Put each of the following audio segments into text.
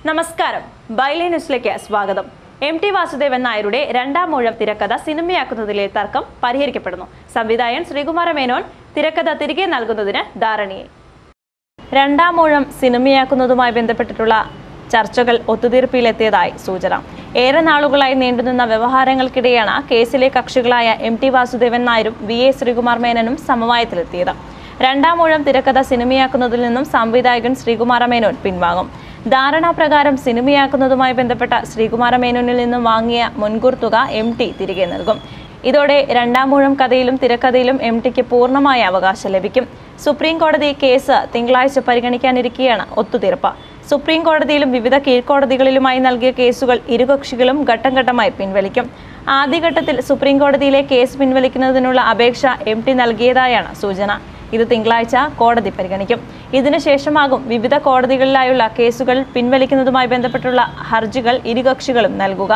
നമസ്കാരം ബൈലേ ന്യൂസിലേക്ക് സ്വാഗതം എം ടി വാസുദേവൻ നായരുടെ രണ്ടാം മൂഴം തിരക്കഥ സിനിമയാക്കുന്നതിലെ തർക്കം പരിഹരിക്കപ്പെടുന്നു സംവിധായകൻ ശ്രീകുമാര മേനോൻ തിരക്കഥ തിരികെ നൽകുന്നതിന് ധാരണയായി രണ്ടാം മൂഴം സിനിമയാക്കുന്നതുമായി ബന്ധപ്പെട്ടിട്ടുള്ള ചർച്ചകൾ ഒത്തുതീർപ്പിലെത്തിയതായി സൂചന ഏറെ നാളുകളായി നീണ്ടുനിന്ന വ്യവഹാരങ്ങൾക്കിടെയാണ് കേസിലെ കക്ഷികളായ എം ടി വാസുദേവൻ നായരും വി എ ശ്രീകുമാർ മേനനും സമവായത്തിലെത്തിയത് രണ്ടാം മൂഴം തിരക്കഥ സിനിമയാക്കുന്നതിൽ നിന്നും സംവിധായകൻ ശ്രീകുമാര മേനോൻ പിൻവാങ്ങും ധാരണാപ്രകാരം സിനിമയാക്കുന്നതുമായി ബന്ധപ്പെട്ട ശ്രീകുമാര മേനോനിൽ നിന്നും വാങ്ങിയ മുൻകൂർ തുക എം ടി തിരികെ നൽകും ഇതോടെ രണ്ടാം മൂഴം കഥയിലും തിരക്കഥയിലും എം ടിക്ക് പൂർണ്ണമായ അവകാശം ലഭിക്കും സുപ്രീം കോടതി കേസ് തിങ്കളാഴ്ച പരിഗണിക്കാനിരിക്കെയാണ് ഒത്തുതീർപ്പ് സുപ്രീം കോടതിയിലും വിവിധ കീഴ്ക്കോടതികളിലുമായി നൽകിയ കേസുകൾ ഇരുകക്ഷികളും ഘട്ടം ഘട്ടമായി പിൻവലിക്കും ആദ്യഘട്ടത്തിൽ സുപ്രീം കോടതിയിലെ കേസ് പിൻവലിക്കുന്നതിനുള്ള അപേക്ഷ എം ടി നൽകിയതായാണ് സൂചന ഇത് തിങ്കളാഴ്ച കോടതി പരിഗണിക്കും ഇതിനുശേഷമാകും വിവിധ കോടതികളിലായുള്ള കേസുകൾ പിൻവലിക്കുന്നതുമായി ബന്ധപ്പെട്ടുള്ള ഹർജികൾ ഇരുകക്ഷികളും നൽകുക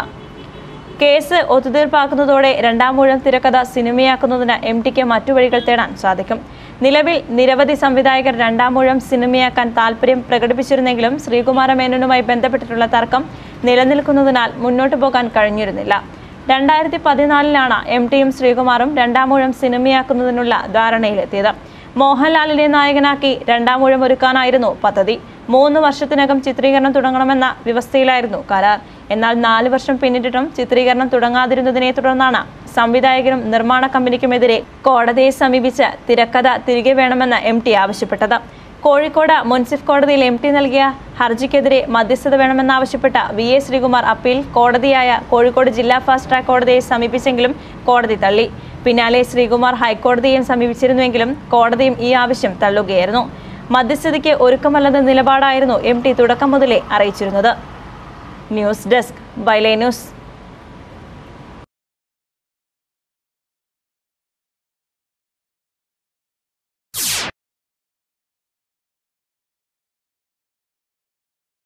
കേസ് ഒത്തുതീർപ്പാക്കുന്നതോടെ രണ്ടാം മൂഴം തിരക്കഥ സിനിമയാക്കുന്നതിന് എം ടിക്ക് മറ്റു വഴികൾ തേടാൻ സാധിക്കും നിലവിൽ നിരവധി സംവിധായകർ രണ്ടാം മൂഴം സിനിമയാക്കാൻ താല്പര്യം പ്രകടിപ്പിച്ചിരുന്നെങ്കിലും ശ്രീകുമാര മേനോനുമായി ബന്ധപ്പെട്ടിട്ടുള്ള തർക്കം നിലനിൽക്കുന്നതിനാൽ മുന്നോട്ടു പോകാൻ കഴിഞ്ഞിരുന്നില്ല രണ്ടായിരത്തി പതിനാലിലാണ് എം ടിയും ശ്രീകുമാറും രണ്ടാം മൂഴം സിനിമയാക്കുന്നതിനുള്ള ധാരണയിലെത്തിയത് മോഹൻലാലിനെ നായകനാക്കി രണ്ടാം മൂഴം ഒരുക്കാനായിരുന്നു പദ്ധതി മൂന്ന് വർഷത്തിനകം ചിത്രീകരണം തുടങ്ങണമെന്ന വ്യവസ്ഥയിലായിരുന്നു കരാർ എന്നാൽ നാല് വർഷം പിന്നിട്ടിട്ടും ചിത്രീകരണം തുടങ്ങാതിരുന്നതിനെ തുടർന്നാണ് സംവിധായകനും നിർമ്മാണ കമ്പനിക്കുമെതിരെ കോടതിയെ സമീപിച്ച് തിരക്കഥ തിരികെ വേണമെന്ന് എം ടി ആവശ്യപ്പെട്ടത് കോഴിക്കോട് മുൻസിഫ് കോടതിയിൽ എം ടി നൽകിയ ഹർജിക്കെതിരെ മധ്യസ്ഥത വേണമെന്നാവശ്യപ്പെട്ട വി എ ശ്രീകുമാർ അപ്പീൽ കോടതിയായ കോഴിക്കോട് ജില്ലാ ഫാസ്റ്റ് ട്രാക്ക് കോടതിയെ സമീപിച്ചെങ്കിലും കോടതി തള്ളി പിന്നാലെ ശ്രീകുമാർ ഹൈക്കോടതിയെയും സമീപിച്ചിരുന്നുവെങ്കിലും കോടതിയും ഈ ആവശ്യം തള്ളുകയായിരുന്നു മധ്യസ്ഥതയ്ക്ക് ഒരുക്കമല്ലെന്ന നിലപാടായിരുന്നു എം ടി തുടക്കം മുതലേ അറിയിച്ചിരുന്നത് ന്യൂസ് ഡെസ്ക് ബൈലേ ന്യൂസ്